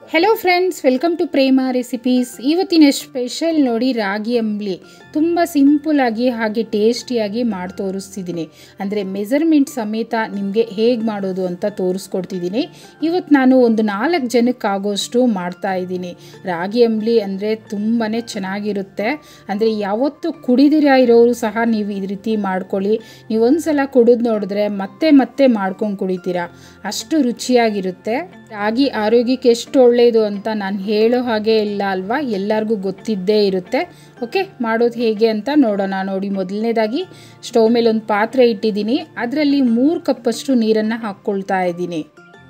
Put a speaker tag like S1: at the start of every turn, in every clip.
S1: hello friends welcome to Prema recipes ಇವತ್ತಿನ special ನೋಡಿ ರಾಗಿ ಅಂಬ್ಲಿ ತುಂಬ ಸಿಂಪಲಾಗಿ ಹಾಗೆ ಟೇಸ್ಟಿಯಾಗಿ ಮಾಡಿ ತೋರಿಸ್ತಿದ್ದೀನಿ ಅಂದರೆ ಮೆಜರ್ಮೆಂಟ್ ಸಮೇತ ನಿಮಗೆ ಹೇಗೆ ಮಾಡೋದು ಅಂತ ತೋರಿಸ್ಕೊಡ್ತಿದ್ದೀನಿ ಇವತ್ತು ನಾನು ಒಂದು ನಾಲ್ಕು ಜನಕ್ಕೆ ಆಗೋಷ್ಟು ಮಾಡ್ತಾ ಇದ್ದೀನಿ ರಾಗಿ ಅಂಬ್ಲಿ ಅಂದರೆ ತುಂಬಾ ಚೆನ್ನಾಗಿರುತ್ತೆ ಅಂದರೆ ಯಾವತ್ತು ಕುಡಿದಿರ ಇರೋರು ಸಹ ನೀವು ಈ ರೀತಿ ಮಾಡ್ಕೊಳ್ಳಿ ನೀವು ಒಂದ್ಸಲ ಕುಡಿದು ನೋಡಿದ್ರೆ ಮತ್ತೆ ಮತ್ತೆ ಮಾಡ್ಕೊಂಡು ಕುಡಿತೀರಾ ಅಷ್ಟು ರುಚಿಯಾಗಿರುತ್ತೆ ರಾಗಿ ಆರೋಗ್ಯಕ್ಕೆ ಎಷ್ಟು ಒಳ್ಳೆಯದು ಅಂತ ನಾನು ಹೇಳೋ ಹಾಗೆ ಇಲ್ಲ ಅಲ್ವಾ ಎಲ್ಲರಿಗೂ ಗೊತ್ತಿದ್ದೇ ಇರುತ್ತೆ ಓಕೆ ಮಾಡೋದು ಹೇಗೆ ಅಂತ ನೋಡೋಣ ನೋಡಿ ಮೊದಲನೇದಾಗಿ ಸ್ಟವ್ ಮೇಲೆ ಒಂದು ಪಾತ್ರೆ ಇಟ್ಟಿದ್ದೀನಿ ಅದರಲ್ಲಿ ಮೂರು ಕಪ್ಪಷ್ಟು ನೀರನ್ನು ಹಾಕ್ಕೊಳ್ತಾ ಇದ್ದೀನಿ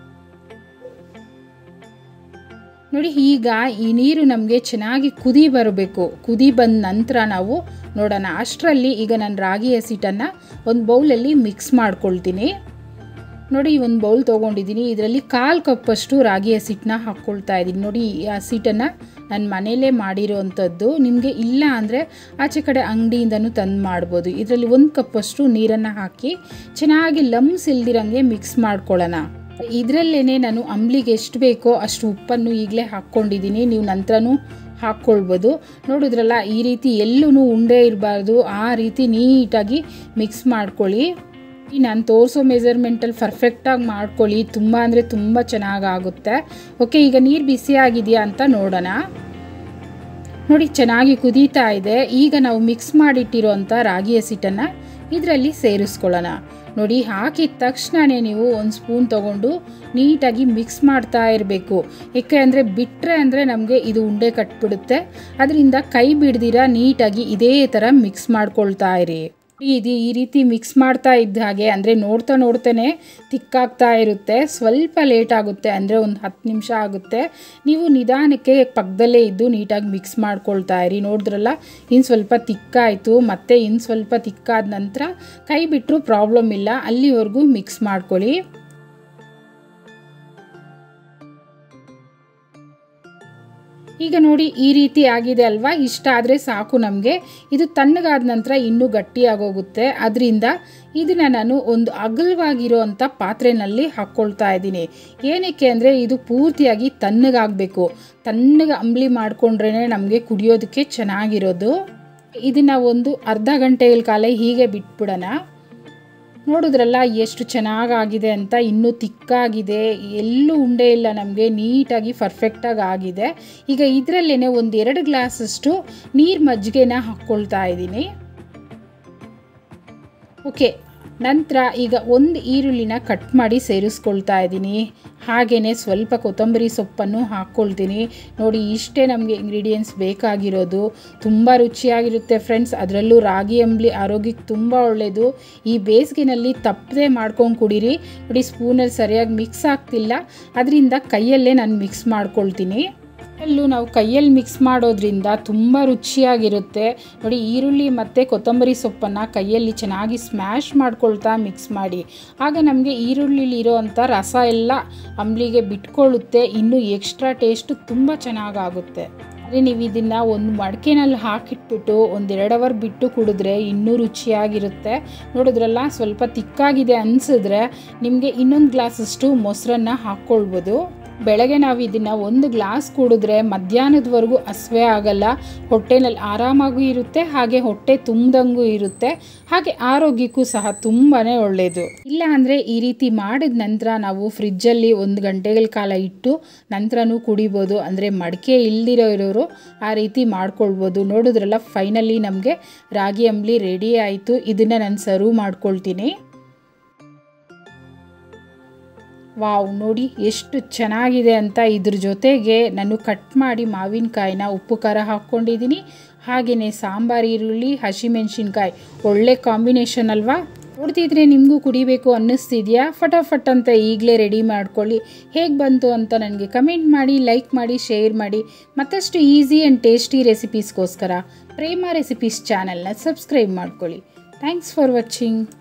S1: ನೋಡಿ ಈಗ ಈ ನೀರು ನಮಗೆ ಚೆನ್ನಾಗಿ ಕುದಿ ಬರಬೇಕು ಕುದಿ ಬಂದ ನಂತರ ನಾವು ನೋಡೋಣ ಅಷ್ಟರಲ್ಲಿ ಈಗ ನಾನು ರಾಗಿ ಹಸಿಟ್ಟನ್ನು ಒಂದು ಬೌಲಲ್ಲಿ ಮಿಕ್ಸ್ ಮಾಡ್ಕೊಳ್ತೀನಿ ನೋಡಿ ಒಂದು ಬೌಲ್ ತೊಗೊಂಡಿದ್ದೀನಿ ಇದರಲ್ಲಿ ಕಾಲು ಕಪ್ಪಷ್ಟು ರಾಗಿ ಹಸಿಟ್ಟನ್ನ ಹಾಕ್ಕೊಳ್ತಾ ಇದ್ದೀನಿ ನೋಡಿ ಈ ಹಸಿಟ್ಟನ್ನು ನಾನು ಮನೆಯಲ್ಲೇ ಮಾಡಿರೋವಂಥದ್ದು ನಿಮಗೆ ಇಲ್ಲ ಅಂದರೆ ಆಚೆ ಕಡೆ ಅಂಗಡಿಯಿಂದನೂ ತಂದು ಮಾಡ್ಬೋದು ಇದರಲ್ಲಿ ಒಂದು ಕಪ್ಪಷ್ಟು ನೀರನ್ನು ಹಾಕಿ ಚೆನ್ನಾಗಿ ಲಮ್ಸ್ ಇಲ್ದಿರಂಗೆ ಮಿಕ್ಸ್ ಮಾಡ್ಕೊಳ್ಳೋಣ ಇದರಲ್ಲೇ ನಾನು ಅಂಬ್ಲಿಗೆ ಎಷ್ಟು ಬೇಕೋ ಅಷ್ಟು ಉಪ್ಪನ್ನು ಈಗಲೇ ಹಾಕ್ಕೊಂಡಿದ್ದೀನಿ ನೀವು ನಂತರನೂ ಹಾಕ್ಕೊಳ್ಬೋದು ನೋಡಿದ್ರಲ್ಲ ಈ ರೀತಿ ಎಲ್ಲೂ ಉಂಡೆ ಇರಬಾರ್ದು ಆ ರೀತಿ ನೀಟಾಗಿ ಮಿಕ್ಸ್ ಮಾಡ್ಕೊಳ್ಳಿ ನಾನು ತೋರಿಸೋ ಮೆಜರ್ಮೆಂಟಲ್ಲಿ ಪರ್ಫೆಕ್ಟಾಗಿ ಮಾಡ್ಕೊಳ್ಳಿ ತುಂಬ ಅಂದರೆ ತುಂಬ ಚೆನ್ನಾಗಾಗುತ್ತೆ ಓಕೆ ಈಗ ನೀರು ಬಿಸಿ ಆಗಿದೆಯಾ ಅಂತ ನೋಡೋಣ ನೋಡಿ ಚೆನ್ನಾಗಿ ಕುದೀತಾ ಇದೆ ಈಗ ನಾವು ಮಿಕ್ಸ್ ಮಾಡಿಟ್ಟಿರೋ ಅಂಥ ರಾಗಿ ಹಸಿಟ್ಟನ್ನು ಇದರಲ್ಲಿ ಸೇರಿಸ್ಕೊಳ್ಳೋಣ ನೋಡಿ ಹಾಕಿದ ತಕ್ಷಣವೇ ನೀವು ಒಂದು ಸ್ಪೂನ್ ತೊಗೊಂಡು ನೀಟಾಗಿ ಮಿಕ್ಸ್ ಮಾಡ್ತಾ ಇರಬೇಕು ಏಕೆ ಅಂದರೆ ಬಿಟ್ಟರೆ ಅಂದರೆ ನಮಗೆ ಇದು ಉಂಡೆ ಕಟ್ಬಿಡುತ್ತೆ ಅದರಿಂದ ಕೈ ಬಿಡ್ದಿರ ನೀಟಾಗಿ ಇದೇ ಥರ ಮಿಕ್ಸ್ ಮಾಡ್ಕೊಳ್ತಾ ಇರಿ ಇದು ಈ ರೀತಿ ಮಿಕ್ಸ್ ಮಾಡ್ತಾ ಇದ್ದ ಹಾಗೆ ಅಂದರೆ ನೋಡ್ತಾ ನೋಡ್ತಾನೆ ತಿಕ್ಕಾಗ್ತಾ ಇರುತ್ತೆ ಸ್ವಲ್ಪ ಲೇಟ್ ಆಗುತ್ತೆ ಅಂದರೆ ಒಂದು ಹತ್ತು ನಿಮಿಷ ಆಗುತ್ತೆ ನೀವು ನಿಧಾನಕ್ಕೆ ಪಕ್ಕದಲ್ಲೇ ಇದ್ದು ನೀಟಾಗಿ ಮಿಕ್ಸ್ ಮಾಡ್ಕೊಳ್ತಾ ಇರಿ ನೋಡಿದ್ರಲ್ಲ ಇನ್ನು ಸ್ವಲ್ಪ ತಿಕ್ಕಾಯಿತು ಮತ್ತು ಇನ್ನು ಸ್ವಲ್ಪ ತಿಕ್ಕಾದ ನಂತರ ಕೈ ಬಿಟ್ಟರು ಪ್ರಾಬ್ಲಮ್ ಇಲ್ಲ ಅಲ್ಲಿವರೆಗೂ ಮಿಕ್ಸ್ ಮಾಡ್ಕೊಳ್ಳಿ ಈಗ ನೋಡಿ ಈ ರೀತಿ ಆಗಿದೆ ಅಲ್ವಾ ಇಷ್ಟ ಆದರೆ ಸಾಕು ನಮಗೆ ಇದು ತಣ್ಣಗಾದ ನಂತರ ಇನ್ನೂ ಗಟ್ಟಿಯಾಗೋಗುತ್ತೆ ಅದರಿಂದ ಇದನ್ನು ನಾನು ಒಂದು ಅಗಲವಾಗಿರೋ ಅಂಥ ಪಾತ್ರೆಯಲ್ಲಿ ಹಾಕ್ಕೊಳ್ತಾ ಇದ್ದೀನಿ ಏನಕ್ಕೆ ಅಂದರೆ ಇದು ಪೂರ್ತಿಯಾಗಿ ತಣ್ಣಗಾಗಬೇಕು ತಣ್ಣಗೆ ಅಂಬ್ಲಿ ಮಾಡಿಕೊಂಡ್ರೇ ನಮಗೆ ಕುಡಿಯೋದಕ್ಕೆ ಚೆನ್ನಾಗಿರೋದು ಇದನ್ನು ಒಂದು ಅರ್ಧ ಗಂಟೆಗಳ ಕಾಲ ಹೀಗೆ ಬಿಟ್ಬಿಡೋಣ ನೋಡಿದ್ರಲ್ಲ ಎಷ್ಟು ಚೆನ್ನಾಗಾಗಿದೆ ಅಂತ ಇನ್ನೂ ತಿಕ್ಕಾಗಿದೆ ಎಲ್ಲೂ ಉಂಡೆ ಇಲ್ಲ ನಮಗೆ ನೀಟಾಗಿ ಪರ್ಫೆಕ್ಟಾಗಿ ಆಗಿದೆ ಈಗ ಇದರಲ್ಲೇ ಒಂದು ಎರಡು ಗ್ಲಾಸಷ್ಟು ನೀರು ಮಜ್ಜಿಗೆನ ಹಾಕ್ಕೊಳ್ತಾ ಇದ್ದೀನಿ ಓಕೆ ನಂತರ ಈಗ ಒಂದು ಈರುಳ್ಳಿನ ಕಟ್ ಮಾಡಿ ಸೇರಿಸ್ಕೊಳ್ತಾ ಇದ್ದೀನಿ ಹಾಗೆಯೇ ಸ್ವಲ್ಪ ಕೊತ್ತಂಬರಿ ಸೊಪ್ಪನ್ನು ಹಾಕ್ಕೊಳ್ತೀನಿ ನೋಡಿ ಇಷ್ಟೇ ನಮಗೆ ಇಂಗ್ರೀಡಿಯೆಂಟ್ಸ್ ಬೇಕಾಗಿರೋದು ತುಂಬ ರುಚಿಯಾಗಿರುತ್ತೆ ಫ್ರೆಂಡ್ಸ್ ಅದರಲ್ಲೂ ರಾಗಿ ಅಂಬ್ಲಿ ಆರೋಗ್ಯಕ್ಕೆ ತುಂಬ ಒಳ್ಳೆಯದು ಈ ಬೇಸಿಗೆನಲ್ಲಿ ತಪ್ಪದೆ ಮಾಡ್ಕೊಂಡು ಕುಡೀರಿ ನೋಡಿ ಸ್ಪೂನಲ್ಲಿ ಸರಿಯಾಗಿ ಮಿಕ್ಸ್ ಆಗ್ತಿಲ್ಲ ಅದರಿಂದ ಕೈಯಲ್ಲೇ ನಾನು ಮಿಕ್ಸ್ ಮಾಡ್ಕೊಳ್ತೀನಿ ಅಲ್ಲೂ ನಾವು ಕೈಯಲ್ಲಿ ಮಿಕ್ಸ್ ಮಾಡೋದ್ರಿಂದ ತುಂಬ ರುಚಿಯಾಗಿರುತ್ತೆ ನೋಡಿ ಈರುಳ್ಳಿ ಮತ್ತು ಕೊತ್ತಂಬರಿ ಸೊಪ್ಪನ್ನು ಕೈಯಲ್ಲಿ ಚೆನ್ನಾಗಿ ಸ್ಮ್ಯಾಶ್ ಮಾಡ್ಕೊಳ್ತಾ ಮಿಕ್ಸ್ ಮಾಡಿ ಆಗ ನಮಗೆ ಈರುಳ್ಳಿಲಿರೋ ಅಂಥ ರಸ ಎಲ್ಲ ಅಂಬ್ಲಿಗೆ ಬಿಟ್ಕೊಳ್ಳುತ್ತೆ ಇನ್ನೂ ಎಕ್ಸ್ಟ್ರಾ ಟೇಸ್ಟು ತುಂಬ ಚೆನ್ನಾಗಾಗುತ್ತೆ ಅದೇ ನೀವು ಇದನ್ನು ಒಂದು ಮಡಕೆನಲ್ಲಿ ಹಾಕಿಟ್ಬಿಟ್ಟು ಒಂದೆರಡು ಅವರ್ ಬಿಟ್ಟು ಕುಡಿದ್ರೆ ಇನ್ನೂ ರುಚಿಯಾಗಿರುತ್ತೆ ನೋಡಿದ್ರಲ್ಲ ಸ್ವಲ್ಪ ತಿಕ್ಕಾಗಿದೆ ಅನಿಸಿದ್ರೆ ನಿಮಗೆ ಇನ್ನೊಂದು ಗ್ಲಾಸಷ್ಟು ಮೊಸರನ್ನ ಹಾಕ್ಕೊಳ್ಬೋದು ಬೆಳಗ್ಗೆ ನಾವು ಇದನ್ನು ಒಂದು ಗ್ಲಾಸ್ ಕುಡಿದ್ರೆ ಮಧ್ಯಾಹ್ನದವರೆಗೂ ಹಸ್ವೆ ಆಗಲ್ಲ ಹೊಟ್ಟೆನಲ್ಲಿ ಆರಾಮಾಗೂ ಇರುತ್ತೆ ಹಾಗೆ ಹೊಟ್ಟೆ ತುಂಬ್ದಂಗೂ ಇರುತ್ತೆ ಹಾಗೆ ಆರೋಗ್ಯಕ್ಕೂ ಸಹ ತುಂಬಾ ಒಳ್ಳೆಯದು ಇಲ್ಲ ಅಂದರೆ ಈ ರೀತಿ ಮಾಡಿದ ನಂತರ ನಾವು ಫ್ರಿಜ್ಜಲ್ಲಿ ಒಂದು ಗಂಟೆಗಳ ಕಾಲ ಇಟ್ಟು ನಂತರನೂ ಕುಡಿಬೋದು ಅಂದರೆ ಮಡಿಕೆ ಇಲ್ದಿರೋ ಇರೋರು ಆ ರೀತಿ ಮಾಡ್ಕೊಳ್ಬೋದು ನೋಡಿದ್ರಲ್ಲ ಫೈನಲಿ ನಮಗೆ ರಾಗಿ ಅಂಬ್ಲಿ ರೆಡಿ ಆಯಿತು ಇದನ್ನು ನಾನು ಸರ್ವ್ ಮಾಡ್ಕೊಳ್ತೀನಿ ವಾವ್ ನೋಡಿ ಎಷ್ಟು ಚೆನ್ನಾಗಿದೆ ಅಂತ ಇದ್ರ ಜೊತೆಗೆ ನಾನು ಕಟ್ ಮಾಡಿ ಮಾವಿನಕಾಯಿನ ಉಪ್ಪು ಖಾರ ಹಾಕ್ಕೊಂಡಿದ್ದೀನಿ ಹಾಗೆಯೇ ಸಾಂಬಾರು ಈರುಳ್ಳಿ ಹಸಿಮೆಣ್ಸಿನ್ಕಾಯಿ ಒಳ್ಳೆ ಕಾಂಬಿನೇಷನ್ ಅಲ್ವಾ ನೋಡ್ತಿದ್ರೆ ನಿಮಗೂ ಕುಡಿಬೇಕು ಅನ್ನಿಸ್ತಿದೆಯಾ ಫಟಾಫಟ್ ಅಂತ ಈಗಲೇ ರೆಡಿ ಮಾಡ್ಕೊಳ್ಳಿ ಹೇಗೆ ಬಂತು ಅಂತ ನನಗೆ ಕಮೆಂಟ್ ಮಾಡಿ ಲೈಕ್ ಮಾಡಿ ಶೇರ್ ಮಾಡಿ ಮತ್ತಷ್ಟು ಈಸಿ ಆ್ಯಂಡ್ ಟೇಸ್ಟಿ ರೆಸಿಪೀಸ್ಗೋಸ್ಕರ ಪ್ರೇಮ ರೆಸಿಪೀಸ್ ಚಾನಲ್ನ ಸಬ್ಸ್ಕ್ರೈಬ್ ಮಾಡ್ಕೊಳ್ಳಿ ಥ್ಯಾಂಕ್ಸ್ ಫಾರ್ ವಾಚಿಂಗ್